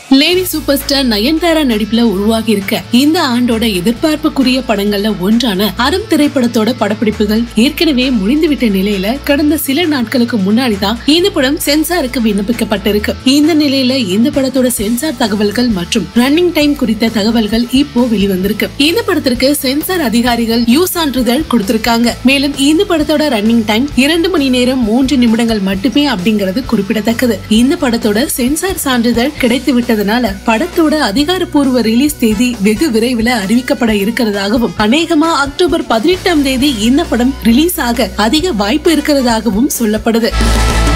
lady super star Nayanthara நடிப்புல உருவாகி இருக்க இந்த ஆண்டோட எதிர்பார்ப்புக்குரிய படங்கள்ல ஒன்றான அறம் திரைப்படத்தோட படப்பிடிப்புகள் ஏற்கனவே முடிந்துவிட்ட நிலையில கடந்த சில நாட்களுக்கு முன்னாடி தான் இந்த படம் சென்சாருக்கு விண்ணப்பிக்கப்பட்டிருக்கு இந்த நிலையில இந்த படத்தோட சென்சார் தகவல்கள் மற்றும் ரன்னிங் டைம் குறித்த தகவல்கள் இப்போ வெளிவந்திருக்கு இந்த படத்திற்கு சென்சார் அதிகாரிகள் யூ சான்றிதழ் கொடுத்திருக்காங்க மேலும் இந்த படத்தோட ரன்னிங் டைம் இரண்டு மணி நேரம் மூன்று நிமிடங்கள் மட்டுமே அப்படிங்கிறது குறிப்பிடத்தக்கது இந்த படத்தோட சென்சார் சான்றிதழ் கிடைத்து விட்டதனால படத்தோட அதிகாரப்பூர்வ ரிலீஸ் தேதி வெகு விரைவில் அறிவிக்கப்பட இருக்கிறதாகவும் அநேகமா அக்டோபர் பதினெட்டாம் தேதி இந்த படம் ரிலீஸ் ஆக அதிக வாய்ப்பு இருக்கிறதாகவும் சொல்லப்படுது